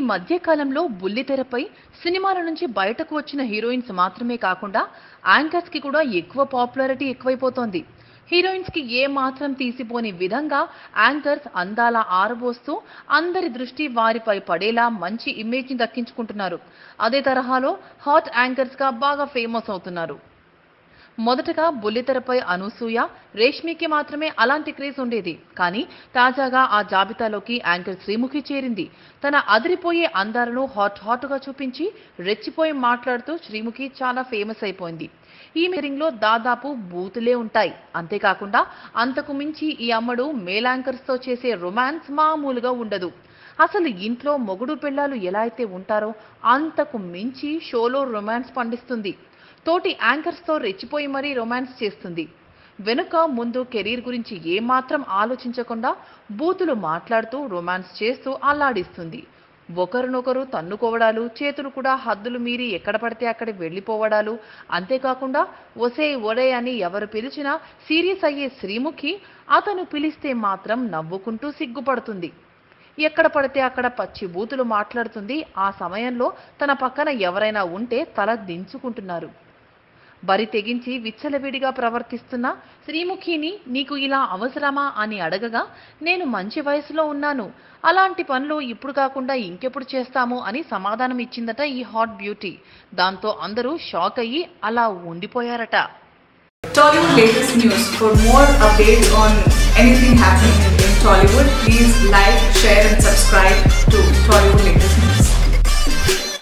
మధ్య కాలంలో బుల్లితెరపై సినిమాల నుంచి బయటకు వచ్చిన హీరోయిన్స్ మాత్రమే కాకుండా యాంకర్స్ కి కూడా ఎక్కువ పాపులారిటీ ఎక్కువైపోతోంది హీరోయిన్స్ కి ఏ మాత్రం తీసిపోని విధంగా యాంకర్స్ అందాల ఆరబోస్తూ అందరి దృష్టి వారిపై పడేలా మంచి ఇమేజ్ ని దక్కించుకుంటున్నారు అదే తరహాలో హాట్ యాంకర్స్ గా బాగా ఫేమస్ అవుతున్నారు మొదటగా బుల్లితెరపై అనూసూయ రేష్మికి మాత్రమే అలాంటి క్రేజ్ ఉండేది కానీ తాజాగా ఆ జాబితాలోకి యాంకర్ శ్రీముఖి చేరింది తన అదిరిపోయే అందాలను హాట్ హాట్ గా చూపించి రెచ్చిపోయి మాట్లాడుతూ శ్రీముఖి చాలా ఫేమస్ అయిపోయింది ఈ మీరింగ్ లో దాదాపు బూతులే ఉంటాయి అంతేకాకుండా అంతకు మించి ఈ అమ్మడు మేల్ యాంకర్స్ తో చేసే రొమాన్స్ మామూలుగా ఉండదు అసలు ఇంట్లో మొగుడు పిల్లలు ఎలా అయితే ఉంటారో అంతకు మించి షోలో రొమాన్స్ పండిస్తుంది తోటి యాంకర్స్ తో రెచ్చిపోయి మరీ రొమాన్స్ చేస్తుంది వెనుక ముందు కెరీర్ గురించి ఏమాత్రం ఆలోచించకుండా బూతులు మాట్లాడుతూ రొమాన్స్ చేస్తూ అల్లాడిస్తుంది ఒకరినొకరు తన్నుకోవడాలు చేతులు కూడా హద్దులు మీరి ఎక్కడ పడితే అక్కడ వెళ్ళిపోవడాలు అంతేకాకుండా ఒసే ఒడే అని ఎవరు పిలిచినా సీరియస్ అయ్యే శ్రీముఖి అతను పిలిస్తే మాత్రం నవ్వుకుంటూ సిగ్గుపడుతుంది ఎక్కడ పడితే అక్కడ పచ్చి బూతులు మాట్లాడుతుంది ఆ సమయంలో తన పక్కన ఎవరైనా ఉంటే తల దించుకుంటున్నారు బరి తెగించి విచ్చలవిడిగా ప్రవర్తిస్తున్న శ్రీముఖిని నీకు ఇలా అవసరమా అని అడగగా నేను మంచి వయసులో ఉన్నాను అలాంటి పనులు ఇప్పుడు కాకుండా ఇంకెప్పుడు చేస్తాము అని సమాధానం ఇచ్చిందట ఈ హాట్ బ్యూటీ దాంతో అందరూ షాక్ అయ్యి అలా ఉండిపోయారట Tollywood latest news. For more updates on anything happening in Tollywood, please like, share, and subscribe to Tollywood latest news.